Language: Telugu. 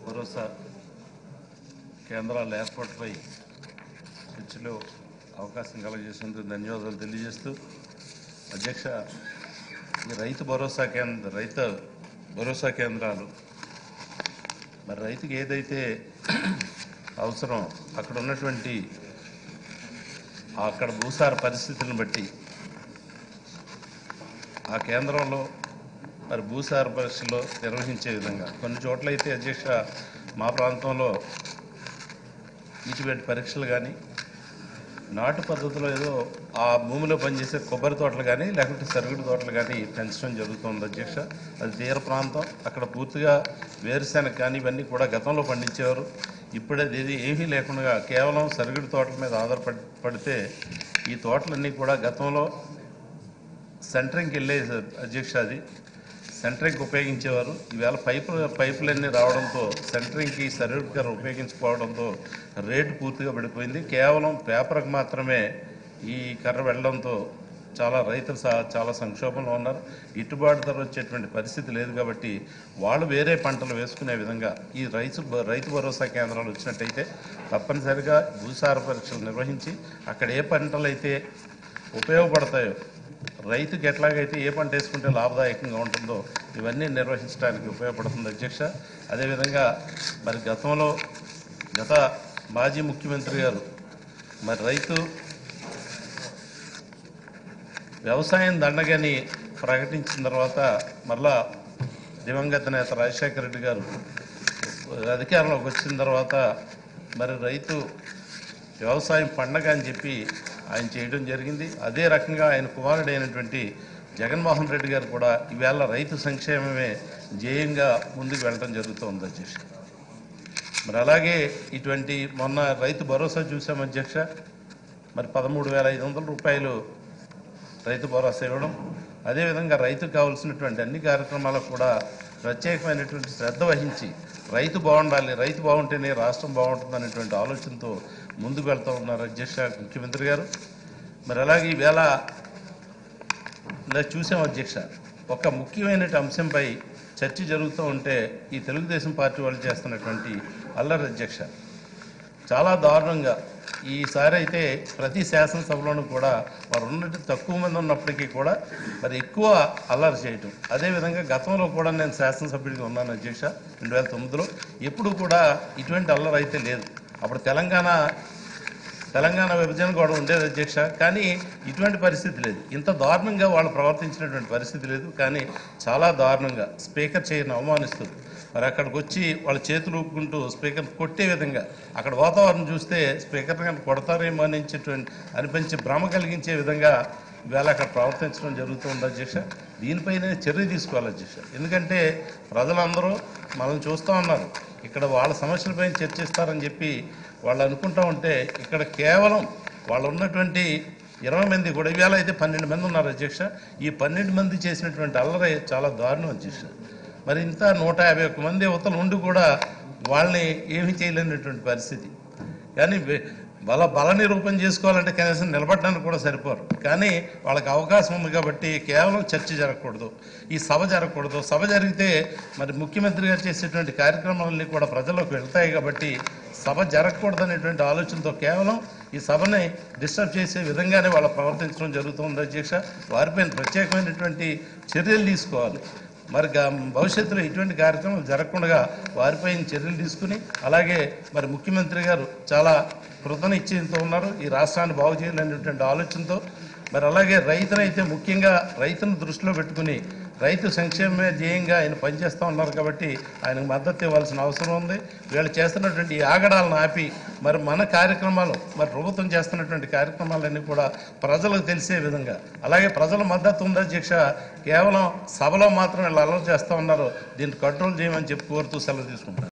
భరోసా కేంద్రాల ఏర్పాటుపై చర్చలో అవకాశం కలగజేసినందుకు ధన్యవాదాలు తెలియజేస్తూ అధ్యక్ష ఈ రైతు భరోసా కేంద్ర రైతు భరోసా కేంద్రాలు మరి రైతుకి ఏదైతే అవసరం అక్కడ ఉన్నటువంటి అక్కడ భూసార పరిస్థితులను బట్టి ఆ కేంద్రంలో మరి భూసార పరీక్షలు నిర్వహించే విధంగా కొన్ని చోట్ల అయితే అధ్యక్ష మా ప్రాంతంలో ఇటువంటి పరీక్షలు కానీ నాటు పద్ధతిలో ఏదో ఆ భూమిలో పనిచేసే కొబ్బరి తోటలు కానీ లేకుంటే సరుగుడు తోటలు కానీ పెంచడం జరుగుతుంది అధ్యక్ష అది తీర ప్రాంతం అక్కడ పూర్తిగా వేరుశెనగ కానీ ఇవన్నీ కూడా గతంలో పండించేవారు ఇప్పుడు అది ఏది ఏమీ లేకుండా కేవలం సరుగుడు తోటల మీద ఆధారపడి పడితే ఈ తోటలన్నీ కూడా గతంలో సెంటరింగ్కి వెళ్ళే అధ్యక్ష అది సెంటరింగ్కి ఉపయోగించేవారు ఈవేళ పైపులు పైపులన్నీ రావడంతో సెంటరింగ్కి సర్వీకర్ ఉపయోగించుకోవడంతో రేటు పూర్తిగా పడిపోయింది కేవలం పేపర్కి మాత్రమే ఈ కర్ర వెళ్ళడంతో చాలా రైతులు సా- చాలా సంక్షోభంలో ఉన్నారు గిట్టుబాటు ధర వచ్చేటువంటి పరిస్థితి లేదు కాబట్టి వాళ్ళు వేరే పంటలు వేసుకునే విధంగా ఈ రైతు భ- రైతు భరోసా కేంద్రాలు వచ్చినట్టయితే తప్పనిసరిగా భూసార పరీక్షలు నిర్వహించి అక్కడ ఏ పంటలు అయితే ఉపయోగపడతాయో రైతుకి ఎట్లాగైతే ఏ పంట వేసుకుంటే లాభదాయకంగా ఉంటుందో ఇవన్నీ నిర్వహించడానికి ఉపయోగపడుతుంది అధ్యక్ష అదేవిధంగా మరి గతంలో గత మాజీ ముఖ్యమంత్రి గారు మరి రైతు వ్యవసాయం దండగని ప్రకటించిన తర్వాత మళ్ళా దివంగత నేత రాజశేఖర రెడ్డి గారు అధికారంలోకి వచ్చిన తర్వాత మరి రైతు వ్యవసాయం పండగ అని చెప్పి ఆయన చేయడం జరిగింది అదే రకంగా ఆయన కుమారుడైనటువంటి జగన్మోహన్ రెడ్డి గారు కూడా ఈవేళ రైతు సంక్షేమమే ధ్యేయంగా ముందుకు వెళ్ళడం జరుగుతోంది అధ్యక్ష మరి అలాగే ఇటువంటి మొన్న రైతు భరోసా చూసాం అధ్యక్ష మరి పదమూడు వేల ఐదు వందల రూపాయలు రైతు భరోసా ఇవ్వడం అదేవిధంగా రైతుకు కావాల్సినటువంటి అన్ని కార్యక్రమాలకు కూడా ప్రత్యేకమైనటువంటి శ్రద్ధ వహించి రైతు బాగుండాలి రైతు బాగుంటేనే రాష్ట్రం బాగుంటుంది అనేటువంటి ఆలోచనతో ముందుకు వెళ్తూ ఉన్నారు అధ్యక్ష ముఖ్యమంత్రి గారు మరి అలాగే ఈవేళ ఇలా చూసాం అధ్యక్ష ఒక ముఖ్యమైన అంశంపై చర్చ జరుగుతూ ఉంటే ఈ తెలుగుదేశం పార్టీ వాళ్ళు చేస్తున్నటువంటి అల్లరి అధ్యక్ష చాలా దారుణంగా ఈసారి అయితే ప్రతి శాసనసభలోనూ కూడా వారు ఉన్నట్టు తక్కువ మంది ఉన్నప్పటికీ కూడా మరి ఎక్కువ అల్లరి చేయటం అదేవిధంగా గతంలో కూడా నేను శాసనసభ్యుడిగా ఉన్నాను అధ్యక్ష రెండు వేల తొమ్మిదిలో ఎప్పుడు కూడా ఇటువంటి అల్లరి అయితే లేదు అప్పుడు తెలంగాణ తెలంగాణ విభజన కూడా ఉండేది అధ్యక్ష కానీ ఇటువంటి పరిస్థితి లేదు ఇంత దారుణంగా వాళ్ళు ప్రవర్తించినటువంటి పరిస్థితి లేదు కానీ చాలా దారుణంగా స్పీకర్ చేయని అవమానిస్తూ మరి అక్కడికి వచ్చి వాళ్ళ చేతులు ఊపుకుంటూ స్పీకర్ కొట్టే విధంగా అక్కడ వాతావరణం చూస్తే స్పీకర్ కనుక కొడతారేమో అనిపించేటువంటి అనిపించి భ్రమ కలిగించే విధంగా ఇవాళ అక్కడ ప్రవర్తించడం జరుగుతుంది అధ్యక్ష దీనిపైన చర్య తీసుకోవాలి అధ్యక్ష ఎందుకంటే ప్రజలందరూ మనల్ని చూస్తూ ఉన్నారు ఇక్కడ వాళ్ళ సమస్యలపై చర్చిస్తారని చెప్పి వాళ్ళు అనుకుంటా ఉంటే ఇక్కడ కేవలం వాళ్ళు ఉన్నటువంటి ఇరవై మంది కూడా ఇవాళ అయితే పన్నెండు మంది ఉన్నారు అధ్యక్ష ఈ పన్నెండు మంది చేసినటువంటి అల్లరి చాలా దారుణం అధ్యక్ష మరి ఇంత నూట యాభై ఒక్క మంది యువతలు ఉండి కూడా వాళ్ళని ఏమీ చేయలేనటువంటి పరిస్థితి కానీ వే- బల బల నిరూపణ చేసుకోవాలంటే కనీసం నిలబడడానికి కూడా సరిపోరు కానీ వాళ్ళకి అవకాశం ఉంది కాబట్టి కేవలం చర్చ జరగకూడదు ఈ సభ జరగకూడదు సభ జరిగితే మరి ముఖ్యమంత్రి గారు చేసేటువంటి కార్యక్రమాలన్నీ కూడా ప్రజల్లోకి వెళ్తాయి కాబట్టి సభ జరగకూడదు అనేటువంటి ఆలోచనతో కేవలం ఈ సభని డిస్టర్బ్ చేసే విధంగానే వాళ్ళు ప్రవర్తించడం జరుగుతుంది అధ్యక్ష వారిపైన ప్రత్యేకమైనటువంటి చర్యలు తీసుకోవాలి మరి గా- భవిష్యత్తులో ఇటువంటి కార్యక్రమాలు జరగకుండా వారిపై చర్యలు తీసుకుని అలాగే మరి ముఖ్యమంత్రి గారు చాలా కృతనిశ్చయంతో ఉన్నారు ఈ రాష్ట్రాన్ని బాగు చేయాలనేటువంటి ఆలోచనతో మరి అలాగే రైతునైతే ముఖ్యంగా రైతును దృష్టిలో పెట్టుకుని రైతు సంక్షేమమే ధ్యేయంగా ఆయన పనిచేస్తూ ఉన్నారు కాబట్టి ఆయనకు మద్దతు ఇవ్వాల్సిన అవసరం ఉంది వీళ్ళు చేస్తున్నటువంటి ఈ ఆగడాలను ఆపి మరి మన కార్యక్రమాలు మరి ప్రభుత్వం చేస్తున్నటువంటి కార్యక్రమాలన్నీ కూడా ప్రజలకు తెలిసే విధంగా అలాగే ప్రజల మద్దతు ఉంది అధ్యక్ష కేవలం సభలో మాత్రం వీళ్ళు అలవాటు చేస్తూ ఉన్నారు దీన్ని కంట్రోల్ చేయమని చెప్పి కోరుతూ సెలవు తీసుకుంటారు